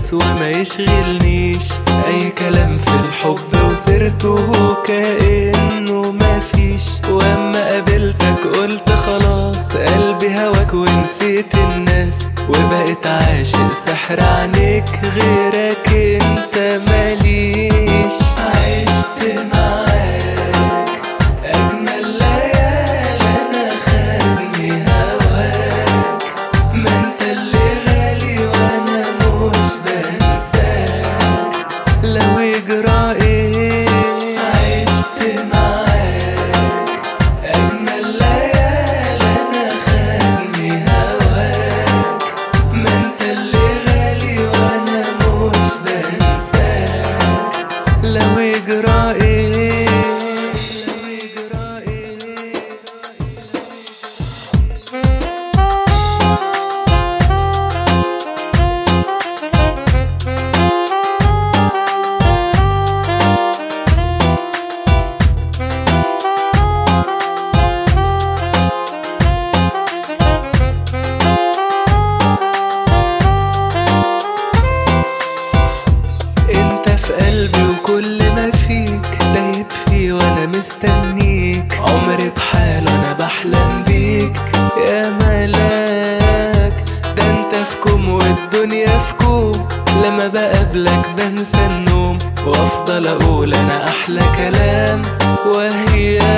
وما يشغلنيش اي كلام في الحب وسيرته كأنه مفيش واما قابلتك قلت خلاص قلبي هواك ونسيت الناس وبقيت عاشق سحر عنيك غيرك انت ماليش عشت معاك اجمل ليالي انا خدني هواك ما انت اللي غالي وانا مش بنساك لو يجرى ايه عشت معاك اجمل ليالي انا خدني هواك ما انت اللي غالي وانا مش بنساك لو يجرى ايه لو يجرى ايه انت في قلبي وكل ما فيك دايب فيه وانا مستنيك عمري بحال انا بحلم بيك يا ملاك ده انت في كوم والدنيا في كوم لما بقابلك بنسى النوم وافضل اقول انا احلى كلام وهي